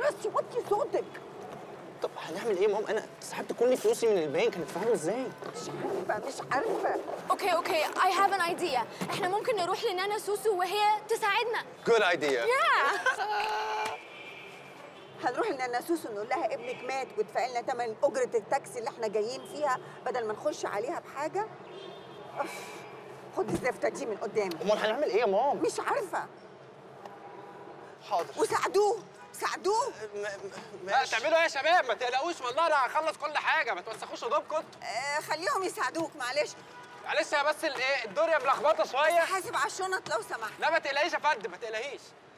بس وطي صوتك طب هنعمل ايه يا ماما انا سحبت كل فلوسي من البنك هندفعهم ازاي مش عارفه مش عارفه اوكي اوكي اي هاف ان ايديا احنا ممكن نروح لنانا سوسو وهي تساعدنا جود ايديا yeah. هنروح لنانا سوسو نقول لها ابنك مات وادفعي لنا ثمن اجره التاكسي اللي احنا جايين فيها بدل ما نخش عليها بحاجه أوف. خد الزفته دي من قدامي امال هنعمل ايه يا ماما مش عارفه حاضر وساعدوه ساعدوه لا تعملوا ايه يا شباب ما تقلقوش والله انا هخلص كل حاجه ما توسخوش هدومكم انتوا آه خليهم يساعدوك معلش معلش يا بس الايه الدنيا ملخبطه شويه حاسب على الشنط لو سمحت لا ما تقلقيش يا فندم ما تقلقيش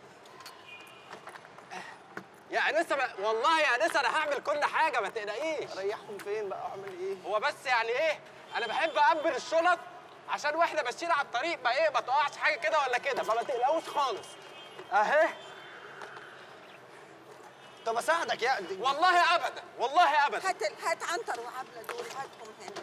يا انسه ما... والله يا انسه انا هعمل كل حاجه ما تقلقيش اريحهم فين بقى اعمل ايه هو بس يعني ايه انا بحب اقبل الشنط عشان واحنا ماشيين على الطريق ما ايه ما تقعش حاجه كده ولا كده فما تقلقوش خالص اهي طب اساعدك يا والله ابدا والله ابدا هات ال- هات عنتر وعبله دول هاتهم هنا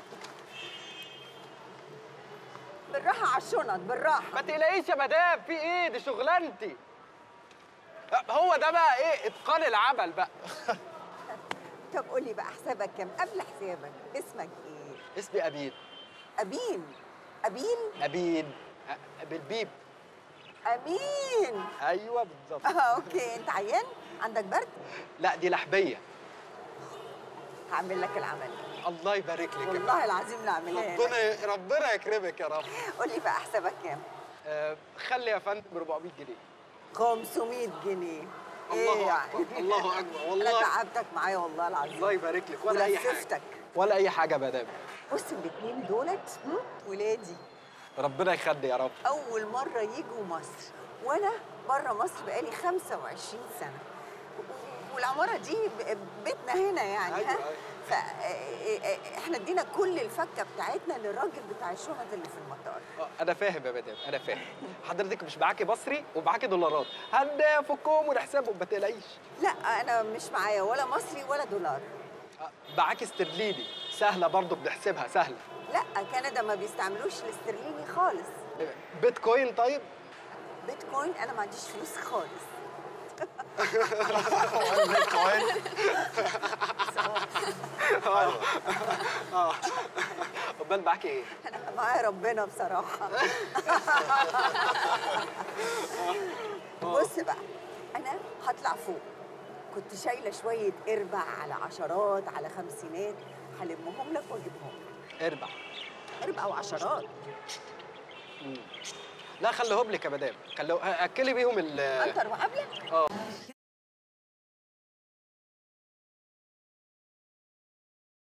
بالراحه على الشنط بالراحه ما تقلقيش يا مدام في ايه دي شغلانتي هو ده بقى ايه اتقان العمل بقى طب قول لي بقى حسابك كام قبل حسابك اسمك ايه اسمي ابيد ابين ابين ابيد أ- بالبيب امين ايوه بالظبط اه اوكي انت عيان عندك برد لا دي لحبيه هعمل لك العمل الله يبارك لك يا والله العظيم لا اعملها لك ربنا ربنا يكرمك يا رب قول لي بقى حسابك كام آه خلي يا فندم ب 400 جنيه 500 جنيه الله ايه يعني اكبر الله اكبر انا والله تعبتك معايا والله العظيم الله يبارك لك ولا اي حاجه ولففتك. ولا اي حاجه يا مدام بص الاثنين دولت هم؟ ولادي ربنا يخلي يا رب اول مره يجوا مصر وانا بره مصر بقالي 25 سنه و- والعماره دي ب- بيتنا هنا يعني أيوة، ها أيوة. فاحنا ادينا كل الفكه بتاعتنا للراجل بتاع الشنط اللي في المطار آه، انا فاهم يا مدام انا فاهم حضرتك مش معاكي مصري ومعاكي دولارات هنفكهم ونحسبهم ما تقلقيش لا انا مش معايا ولا مصري ولا دولار آه، معاكي استرليني سهله برضه بنحسبها سهله لا كندا ما بيستعملوش الاسترليني خالص بيتكوين طيب بيتكوين انا ما عنديش فلوس خالص امال معاكي ايه انا معايا ربنا بصراحه بص بقى انا هطلع فوق كنت شايله شويه اربع على عشرات على خمسينات هلمهم لك واجيبهم لك اربع اربع وعشرات لا خليهم لك يا مدام خليهم اكلي بيهم ال انتر وقبلك اه